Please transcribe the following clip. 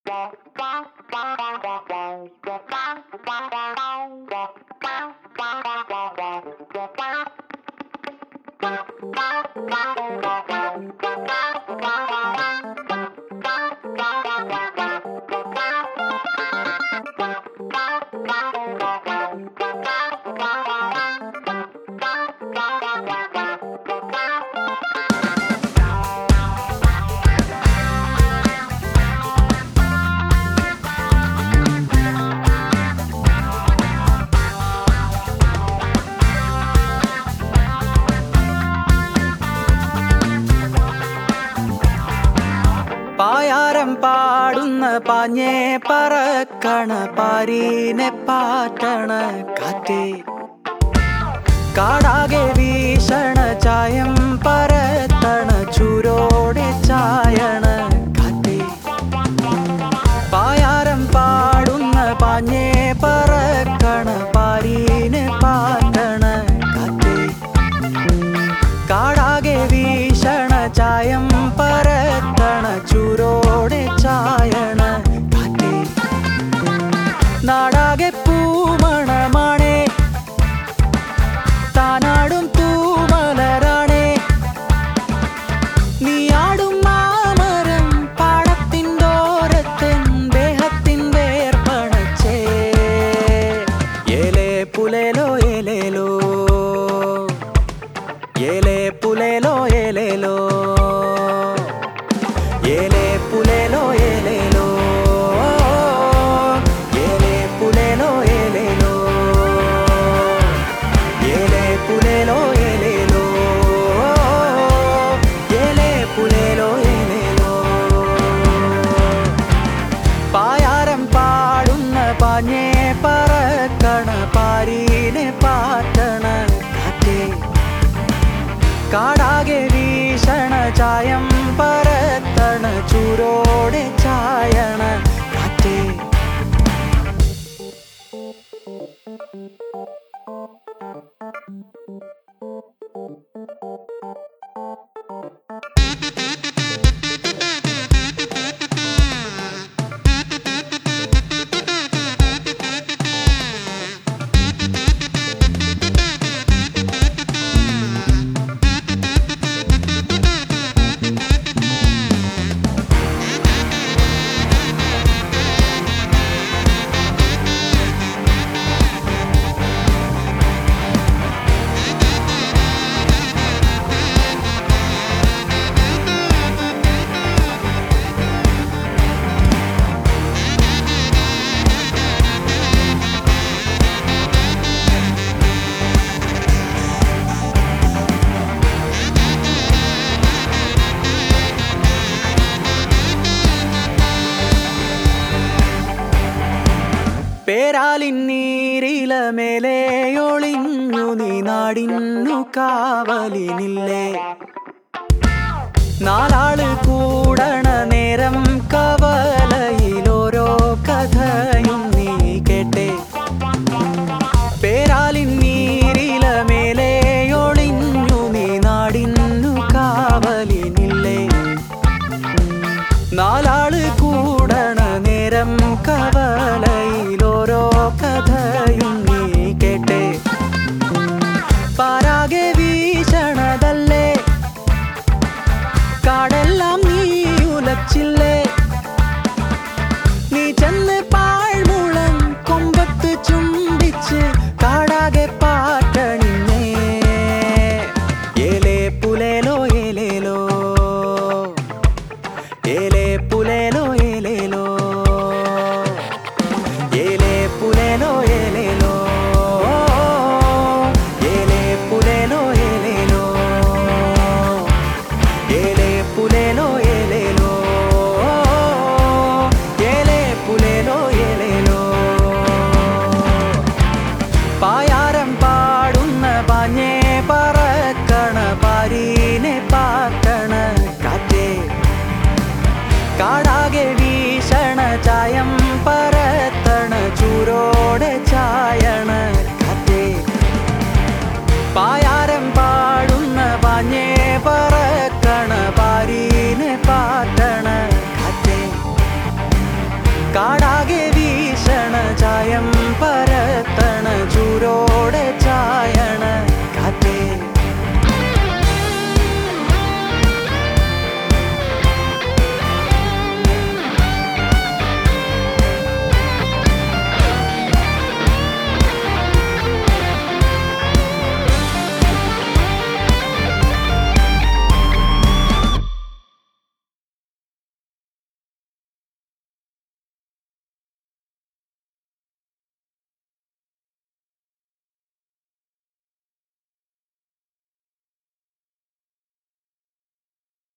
പായാരം പാടുന്ന പാഞ്ഞേ പറക്കണ പാരീനെ പാറ്റണ കാറ്റേ കാടാകെ വീശണ ചായം പരത്തണ ചൂരോടെ ചായണ കാറ്റേ പായാരം പാടുന്ന പാഞ്ഞേ പറക്കണ പാരീനെ പാറ്റണ കാറ്റേ കാടാകെ വീശണ ചായം പരത്തണ ചൂരോടെ ചായണ കാറ്റേ നാടാകെ പൂമണമാണേ താനാടും തൂമലരാണേ നീയാടും മാമരം പാടത്തിൻ്റോരത്തിൻ ദേഹത്തിൻ വേർപ്പണച്ചേ ഏലേ പുലേലോ ഏലേലോ ഏലേ പുലേലോ ഏലേലോ ഏലേ പുലേലോ ഏലേലോ ഏലേ പുലേലോ ഏലേലോ ഏലേ പുലേലോ ഏലേലോ ഏലേ പുലേലോ ഏലേലോ പായാരം പാടുന്ന പാഞ്ഞേ പറക്കണ പാരീനെ പാറ്റണ കാറ്റേ കാടാകെ വീശണ ചായം പരത്തണ ചൂരോടെ ചായണ കാറ്റേ പേരാലിൻ നീരില മേലെ ഒളിഞ്ഞു നീ നാടിന്നു കാവലിനില്ലേ നാലാള് കൂടണ നേരം കവലയിലോരോ കഥയും നീ കേട്ടേ പേരാലിൻ നീരില മേലെ ഒളിഞ്ഞു നീ നാടിന്നു കാവലിനില്ലേ നാലാള് കൂടണ നേരം കവലയിലോരോ കഥയും നീ കേട്ടേ പാരാകെ വീശണതല്ലേ കാടെല്ലാം നീ ഉലച്ചില്ലേ നീ ചെന്ന് പാഴ്മുളം കൊമ്പത്ത് ചുംബിച്ച് കാടാകെ പാട്ടണിഞ്ഞേ ഏലേ പുലേലോ ഏലേലോ ഏലേ പുലേലോ ഏലേലോ ഏലേ പുലേലോ ഏലേലോ ഏലേ പുലേലോ ഏലേലോ ഏലേ പുലേലോ ഏലേലോ ഏലേ പുലേലോ ഏലേലോ പായാ